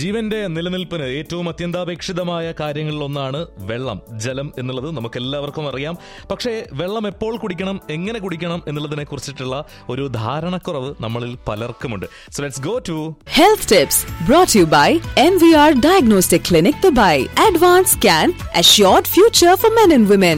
ജീവന്റെ നിലനിൽപ്പിന് ഏറ്റവും അത്യന്താപേക്ഷിതമായ കാര്യങ്ങളിലൊന്നാണ് വെള്ളം ജലം എന്നുള്ളത് നമുക്ക് എല്ലാവർക്കും അറിയാം പക്ഷേ വെള്ളം എപ്പോൾ കുടിക്കണം എങ്ങനെ കുടിക്കണം എന്നുള്ളതിനെ കുറിച്ചിട്ടുള്ള ഒരു ധാരണക്കുറവ് നമ്മളിൽ പലർക്കുമുണ്ട് so let's go to Health tips brought to you by MVR Diagnostic Clinic Dubai. Advanced Scan, assured future for men and women.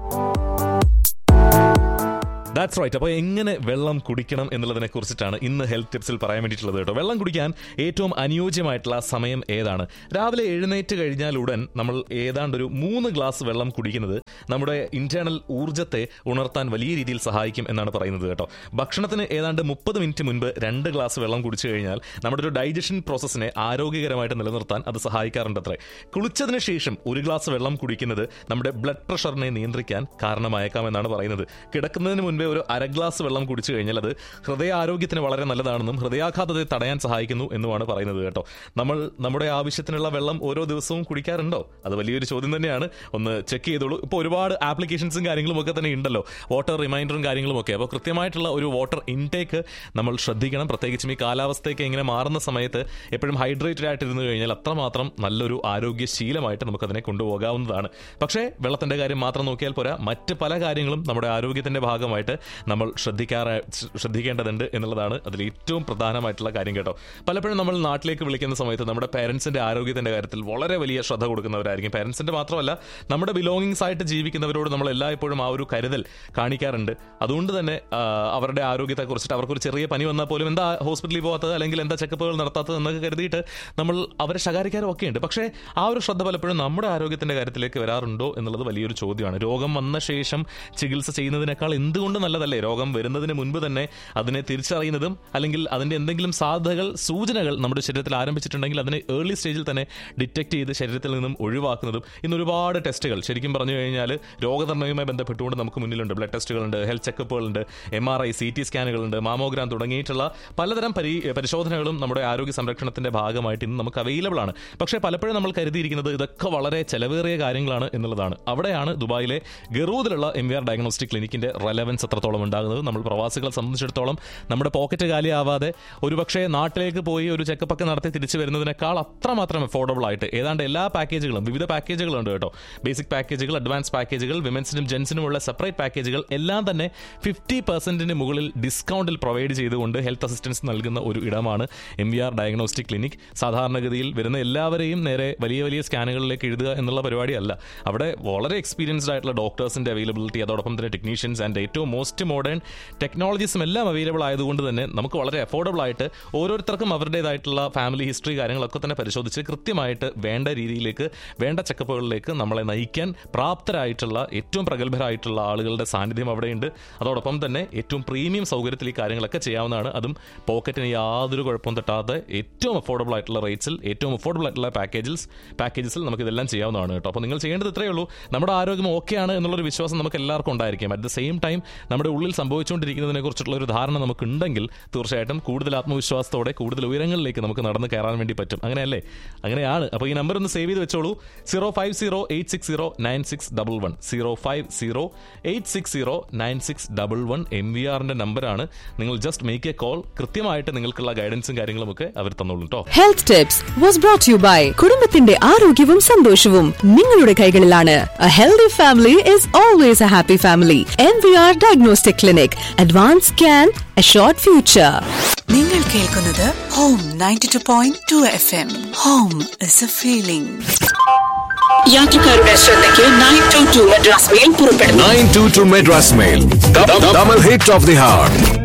That's right അപ്പോൾ എങ്ങനെ വെള്ളം കുടിക്കണം എന്നുള്ളതിനെ കുറിച്ചിട്ടാണ് ഇന്ന് ഹെൽത്ത് ടിപ്സിൽ പറയാൻ വേണ്ടിയിട്ടുള്ളത് കേട്ടോ വെള്ളം കുടിക്കാൻ ഏറ്റവും അനുയോജ്യമായിട്ടുള്ള സമയം ഏതാണ് രാവിലെ എഴുന്നേറ്റ് കഴിഞ്ഞാൽ ഉടൻ നമ്മൾ ഏതാണ്ട് ഒരു മൂന്ന് ഗ്ലാസ് വെള്ളം കുടിക്കുന്നത് നമ്മുടെ ഇന്റേണൽ ഊർജ്ജത്തെ ഉണർത്താൻ വലിയ രീതിയിൽ സഹായിക്കും എന്നാണ് പറയുന്നത് കേട്ടോ ഭക്ഷണത്തിന് ഏതാണ്ട് മുപ്പത് മിനിറ്റ് മുൻപ് രണ്ട് ഗ്ലാസ് വെള്ളം കുടിച്ചു കഴിഞ്ഞാൽ നമ്മുടെ ഒരു ഡൈജഷൻ പ്രോസസ്സിനെ ആരോഗ്യകരമായിട്ട് നിലനിർത്താൻ അത് സഹായിക്കാറുണ്ട് അത്രേ കുളിച്ചതിന് ശേഷം ഒരു ഗ്ലാസ് വെള്ളം കുടിക്കുന്നത് നമ്മുടെ ബ്ലഡ് പ്രഷറിനെ നിയന്ത്രിക്കാൻ കാരണമായേക്കാം എന്നാണ് പറയുന്നത് കിടക്കുന്നതിന് മുൻപേ ഒരു അര ഗ്ലാസ് വെള്ളം കുടിച്ചു കഴിഞ്ഞാൽ അത് ഹൃദയാരോഗ്യത്തിന് വളരെ നല്ലതാണെന്നും ഹൃദയാഘാതത്തെ തടയാൻ സഹായിക്കുന്നു എന്നുമാണ് പറയുന്നത് കേട്ടോ നമ്മൾ നമ്മുടെ ആവശ്യത്തിനുള്ള വെള്ളം ഓരോ ദിവസവും കുടിക്കാറുണ്ടോ അത് വലിയൊരു ചോദ്യം തന്നെയാണ് ഒന്ന് ചെക്ക് ചെയ്തോളൂ ഇപ്പോൾ ഒരുപാട് ആപ്ലിക്കേഷൻസും കാര്യങ്ങളും ഒക്കെ തന്നെ ഉണ്ടല്ലോ വാട്ടർ റിമൈൻഡറും കാര്യങ്ങളും ഒക്കെ അപ്പോൾ കൃത്യമായിട്ടുള്ള ഒരു വാട്ടർ ഇൻടേക്ക് നമ്മൾ ശ്രദ്ധിക്കണം പ്രത്യേകിച്ചും ഈ കാലാവസ്ഥയൊക്കെ ഇങ്ങനെ മാറുന്ന സമയത്ത് എപ്പോഴും ഹൈഡ്രേറ്റഡ് ആയിട്ട് ഇരുന്ന് കഴിഞ്ഞാൽ അത്രമാത്രം നല്ലൊരു ആരോഗ്യ ശീലമായിട്ട് നമുക്കതിനെ കൊണ്ടുപോകാവുന്നതാണ് പക്ഷേ വെള്ളത്തിന്റെ കാര്യം മാത്രം നോക്കിയാൽ പോരാ മറ്റ് പല കാര്യങ്ങളും നമ്മുടെ ആരോഗ്യത്തിന്റെ ഭാഗമായിട്ട് നമ്മൾ ശ്രദ്ധിക്കാറ് ശ്രദ്ധിക്കേണ്ടതുണ്ട് എന്നുള്ളതാണ് അതിൽ ഏറ്റവും പ്രധാനമായിട്ടുള്ള കാര്യം കേട്ടോ പലപ്പോഴും നമ്മൾ നാട്ടിലേക്ക് വിളിക്കുന്ന സമയത്ത് നമ്മുടെ പേരൻസിന്റെ ആരോഗ്യത്തിന്റെ കാര്യത്തിൽ വളരെ വലിയ ശ്രദ്ധ കൊടുക്കുന്നവരായിരിക്കും പേരൻസിന്റെ മാത്രമല്ല നമ്മുടെ ബിലോങ്ങിങ്സ് ആയിട്ട് ജീവിക്കുന്നവരോട് നമ്മൾ എല്ലായ്പ്പോഴും ആ ഒരു കരുതൽ കാണിക്കാറുണ്ട് അതുകൊണ്ട് തന്നെ ആ, അവരുടെ ആരോഗ്യത്തെ കുറിച്ചിട്ട് അവർക്കൊരു ചെറിയ പനി വന്നാൽ പോലും എന്താ ഹോസ്പിറ്റലിൽ പോകാത്തത് അല്ലെങ്കിൽ എന്താ ചെക്കപ്പുകൾ നടത്താത്തത് എന്നൊക്കെ കരുതിയിട്ട് നമ്മൾ അവരെ ശകാരിക്കാനും ഒക്കെ ഉണ്ട് പക്ഷേ ആ ഒരു ശ്രദ്ധ പലപ്പോഴും നമ്മുടെ ആരോഗ്യത്തിന്റെ കാര്യത്തിലേക്ക് വരാറുണ്ടോ എന്നുള്ളത് വലിയൊരു ചോദ്യമാണ് രോഗം വന്ന ശേഷം ചികിത്സ ചെയ്യുന്നതിനേക്കാൾ എന്തുകൊണ്ട് നല്ലതല്ലേ രോഗം വരുന്നതിന് മുൻപ് തന്നെ അതിനെ തിരിച്ചറിയുന്നതും അല്ലെങ്കിൽ അതിന്റെ എന്തെങ്കിലും സാധ്യതകൾ സൂചനകൾ നമ്മുടെ ശരീരത്തിൽ ആരംഭിച്ചിട്ടുണ്ടെങ്കിൽ അതിനെ ഏർലി സ്റ്റേജിൽ തന്നെ ഡിറ്റക്ട് ചെയ്ത് ശരീരത്തിൽ നിന്നും ഒഴിവാക്കുന്നതും ഇന്ന് ഒരുപാട് ടെസ്റ്റുകൾ ശരിക്കും പറഞ്ഞു കഴിഞ്ഞാൽ രോഗനിർണയവുമായി ബന്ധപ്പെട്ടുകൊണ്ട് നമുക്ക് മുന്നിലുണ്ട് ബ്ലഡ് ടെസ്റ്റുകളുണ്ട് ഹെൽത്ത് ചെക്കപ്പുകളുണ്ട് M R I C T സ്കാനുകളുണ്ട് മാമോഗ്രാം തുടങ്ങിയിട്ടുള്ള പലതരം പരി പരിശോധനകളും നമ്മുടെ ആരോഗ്യ സംരക്ഷണത്തിന്റെ ഭാഗമായിട്ട് ഇന്ന് നമുക്ക് അവൈലബിൾ ആണ് പക്ഷേ പലപ്പോഴും നമ്മൾ കരുതിയിരിക്കുന്നത് ഇതൊക്കെ വളരെ ചെലവേറിയ കാര്യങ്ങളാണ് എന്നുള്ളതാണ് അവിടെയാണ് ദുബായിലെ ഗറൂദിലുള്ള എം വി ആർ ഡയഗ്നോസ്റ്റിക് ക്ലിനിക്കിന്റെ റെലവൻസ് എത്രത്തോളം ഉണ്ടാകുന്നത് നമ്മൾ പ്രവാസികളെ സംബന്ധിച്ചിടത്തോളം നമ്മുടെ പോക്കറ്റ് കാലിയാവാതെ ഒരുപക്ഷെ നാട്ടിലേക്ക് പോയി ഒരു ചെക്കപ്പ് ഒക്കെ നടത്തി തിരിച്ചു വരുന്നതിനേക്കാൾ അത്രമാത്രം അഫോർഡബിൾ ആയിട്ട് ഏതാണ്ട് എല്ലാ പാക്കേജുകളും വിവിധ പാക്കേജുകളുണ്ട് കേട്ടോ ബേസിക് പാക്കേജുകൾ അഡ്വാൻസ് പാക്കേജുകൾ വിമൻസിനും ജെൻസിനുമുള്ള സെപ്പറേറ്റ് പാക്കേജുകൾ എല്ലാം തന്നെ ഫിഫ്റ്റി പെർസെന്റിന് മുകളിൽ ഡിസ്കൗണ്ടിൽ പ്രൊവൈഡ് ചെയ്തുകൊണ്ട് ഹെൽത്ത് അസിസ്റ്റൻസ് നൽകുന്ന ഒരു ഇടമാണ് M V R diagnostic clinic സാധാരണഗതിയിൽ വരുന്ന എല്ലാവരെയും നേരെ വലിയ വലിയ സ്കാനുകളിലേക്ക് എഴുതുക എന്നുള്ള പരിപാടിയല്ല അവിടെ വളരെ എക്സ്പീരിയൻസ്ഡ് ആയിട്ടുള്ള ഡോക്ടേഴ്സിന്റെ അവൈലബിലിറ്റി അതോടൊപ്പം തന്നെ ടെക്നീഷ്യൻസ് ആൻഡ് ഏറ്റവും മോസ്റ്റ് മോഡേൺ ടെക്നോളജീസും എല്ലാം അവൈലബിൾ ആയതുകൊണ്ട് തന്നെ നമുക്ക് വളരെ അഫോർഡബിൾ ആയിട്ട് ഓരോരുത്തർക്കും അവരുടേതായിട്ടുള്ള ഫാമിലി ഹിസ്റ്ററി കാര്യങ്ങളൊക്കെ തന്നെ പരിശോധിച്ച് കൃത്യമായിട്ട് വേണ്ട രീതിയിലേക്ക് വേണ്ട ചെക്കപ്പുകളിലേക്ക് നമ്മളെ നയിക്കാൻ പ്രാപ്തരായിട്ടുള്ള ഏറ്റവും പ്രഗത്ഭരായിട്ടുള്ള ആളുകളുടെ സാന്നിധ്യം അവിടെയുണ്ട് അതോടൊപ്പം തന്നെ ഏറ്റവും പ്രീമിയം സൗകര്യത്തിൽ ഈ കാര്യങ്ങളൊക്കെ ചെയ്യാവുന്നതാണ് അതും പോക്കറ്റിന് യാതൊരു കുഴപ്പവും തട്ടാതെ ഏറ്റവും അഫോർഡബിൾ ആയിട്ടുള്ള റേറ്റ്സിൽ ഏറ്റവും അഫോർഡബിൾ ആയിട്ടുള്ള പാക്കേജസ് പാക്കേജസിൽ നമുക്ക് ഇതെല്ലാം ചെയ്യാവുന്നതാണ് കേട്ടോ അപ്പോൾ നിങ്ങൾ ചെയ്യേണ്ടത് ഇത്രയേ ഉള്ളൂ നമ്മുടെ ആരോഗ്യം ഓക്കെയാണ് എന്നുള്ളൊരു വിശ്വാസം നമുക്ക് എല്ലാവർക്കും ഉണ്ടായിരിക്കും അറ്റ് ദ സെയിം ടൈം നമ്മുടെ ഉള്ളിൽ സംഭവിച്ചുകൊണ്ടിരിക്കുന്നതിനെ കുറിച്ചുള്ള ഒരു ധാരണ നമുക്ക് ഉണ്ടെങ്കിൽ തീർച്ചയായിട്ടും കൂടുതൽ ആത്മവിശ്വാസത്തോടെ കൂടുതൽ ഉയരങ്ങളിലേക്ക് നമുക്ക് നടന്ന് കയറാൻ വേണ്ടി പറ്റും അങ്ങനെയല്ലേ അങ്ങനെയാണ് അപ്പോൾ ഈ നമ്പർ ഒന്ന് സേവ് ചെയ്ത് വെച്ചോളൂ zero five zero eight six zero nine six double one zero five zero eight six zero nine six double one M V ആറിന്റെ നമ്പറാണ് നിങ്ങൾ ജസ്റ്റ് മേക്ക് എ കോൾ കൃത്യമായിട്ട് നിങ്ങൾക്കുള്ള ഗൈഡൻസും കാര്യങ്ങളും ഒക്കെ അവർ തന്നോളൂ കേട്ടോ Health tips was brought to you by കുടുംബത്തിന്റെ ആരോഗ്യവും സന്തോഷവും നിങ്ങളുടെ കൈകളിലാണ് A healthy family is always a happy family. MVR Diagnostic Clinic. Advanced Scan, assured future. നിങ്ങൾ കേൾക്കുന്നത് home ninety two point two F M home is a feeling യാത്രക്കാരുടെ ശ്രദ്ധയ്ക്ക് nine two two Madras mail പുറപ്പെടുന്നു 922 Madras Mail. The, the, double hit of the heart.